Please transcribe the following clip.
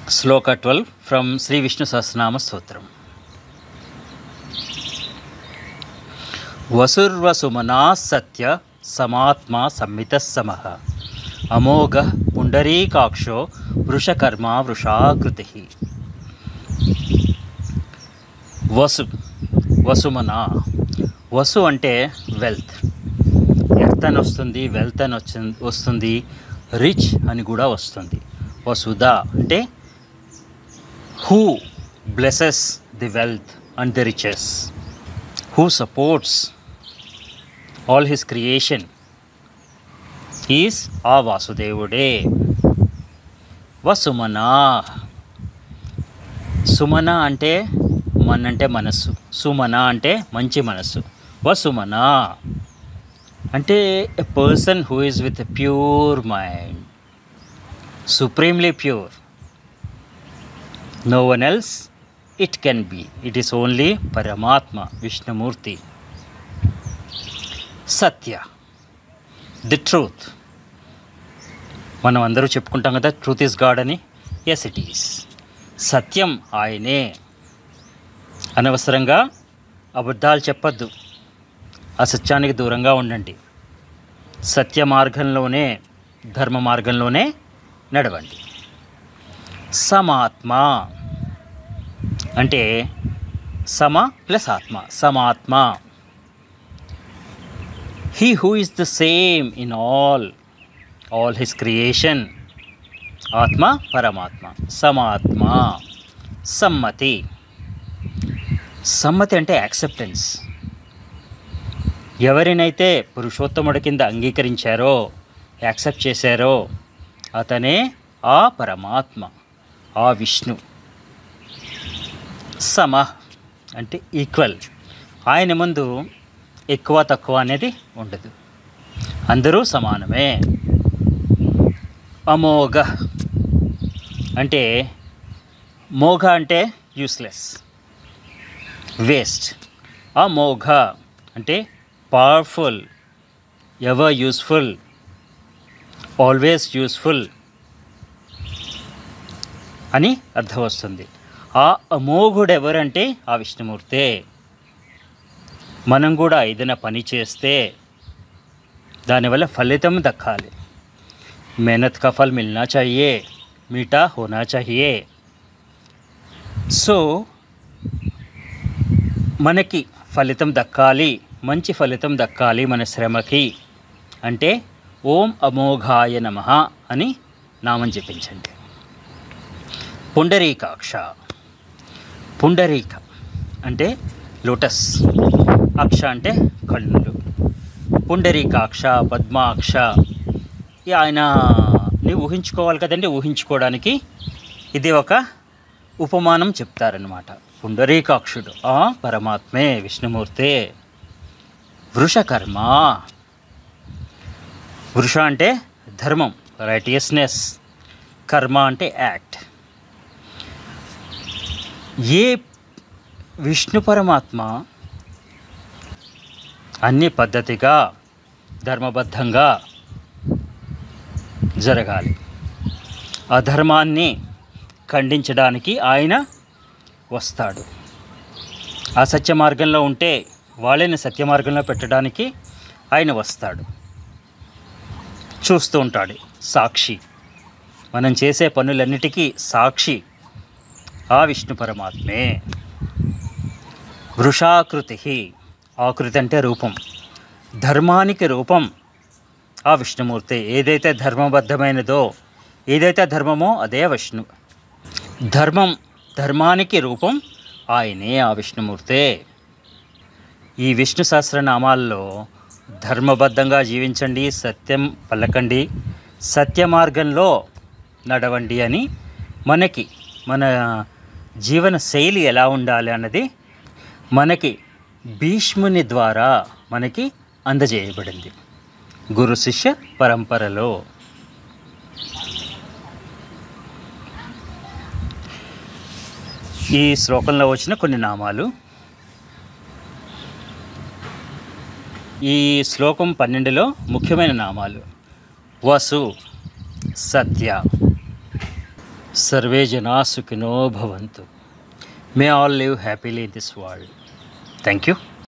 Shloka twelve from Shri Vishnu Sahasranama Stotram వసుర్వసుమనా సత్య సమాత్మా సంమిత సమ అమోఘ పుండరీకాక్షో వృషకర్మ వృషాకృతి వసు వసుమన వసు అంటే వెల్త్ ఎర్త్ అని వస్తుంది వెల్త్ అని వచ్చి వస్తుంది రిచ్ అని కూడా వస్తుంది వసుధ అంటే who blesses the wealth and the riches who supports all his creation is ఆ వాసుదేవుడే వసుమన సుమన అంటే మన అంటే మనస్సు సుమన అంటే మంచి మనస్సు వసుమన అంటే a person who is with pure mind supremely pure. No one else it can be. It is only Paramatma, Vishnumurti. Satya, the truth. మనం అందరూ చెప్పుకుంటాం కదా ట్రూత్ ఈస్ గాడ్ అని ఎస్ ఇట్ ఈస్ సత్యం ఆయనే అనవసరంగా అబద్ధాలు చెప్పద్దు అసత్యానికి దూరంగా ఉండండి సత్య మార్గంలోనే ధర్మ మార్గంలోనే నడవండి సమాత్మ అంటే సమ ప్లస్ ఆత్మ సమాత్మ he who is the same in all all his creation ఆత్మ పరమాత్మ సమాత్మ సమ్మతి సమ్మతి అంటే యాక్సెప్టెన్స్ ఎవరినైతే పురుషోత్తముడి కింద అంగీకరించారో యాక్సెప్ట్ చేశారో అతనే ఆ పరమాత్మ ఆ విష్ణు సమ అంటే ఈక్వల్ ఆయన ముందు ఎక్కువ తక్కువ అనేది ఉండదు అందరూ సమానమే అమోఘ అంటే మోఘ అంటే యూస్లెస్ వేస్ట్ అమోఘ అంటే powerful ever useful always useful అని అర్థం వస్తుంది ఆ అమోఘుడు ఎవరంటే ఆ విష్ణుమూర్తే మనం కూడా ఏదైనా పని చేస్తే దానివల్ల ఫలితం దక్కాలి मेहनत का फल मिलना चाहिए मीठा होना चाहिए సో మనకి ఫలితం దక్కాలి మంచి ఫలితం దక్కాలి మన శ్రమకి అంటే ఓం అమోఘాయ నమ అని నామం జపించండి పుండరీకాక్ష పుండరీక అంటే లోటస్ అక్ష అంటే కన్నులు పుండరీకాక్ష పద్మాక్ష ఈ ఆయనని ఊహించుకోవాలి కదండి ఊహించుకోవడానికి ఇది ఒక ఉపమానం చెప్తారనమాట పుండరీకాక్షుడు ఆ పరమాత్మే విష్ణుమూర్తే వృషకర్మ వృష అంటే ధర్మం రైటియస్నెస్ కర్మ అంటే యాక్ట్ ఏ విష్ణు పరమాత్మ అన్ని పద్ధతిగా ధర్మబద్ధంగా జరగాలి అధర్మాన్ని ఖండించడానికి ఆయన వస్తాడు అసత్య మార్గంలో ఉంటే వాళ్ళని సత్య మార్గంలో పెట్టడానికి ఆయన వస్తాడు చూస్తూ ఉంటాడు సాక్షి మనం చేసే పనులన్నిటికీ సాక్షి ఆ విష్ణు పరమాత్మే వృషాకృతి ఆకృతి అంటే రూపం ధర్మానికి రూపం ఆ విష్ణుమూర్తి ఏదైతే ధర్మబద్ధమైనదో ఏదైతే ధర్మమో అదే విష్ణు ధర్మం ధర్మానికి రూపం ఆయనే ఆ విష్ణుమూర్తే ఈ విష్ణు సహస్రనామాల్లో ధర్మబద్ధంగా జీవించండి సత్యం పలకండి సత్య మార్గంలో నడవండి అని మనకి మన జీవన శైలి ఎలా ఉండాలి అన్నది మనకి భీష్ముని ద్వారా మనకి అందజేయబడింది గురు శిష్య పరంపరలో ఈ శ్లోకంలో వచ్చిన కొన్ని నామాలు ఈ శ్లోకం పన్నెండులో ముఖ్యమైన నామాలు వసు సత్య సర్వే జనా సుఖినో భవంతు may all live happily in this world thank you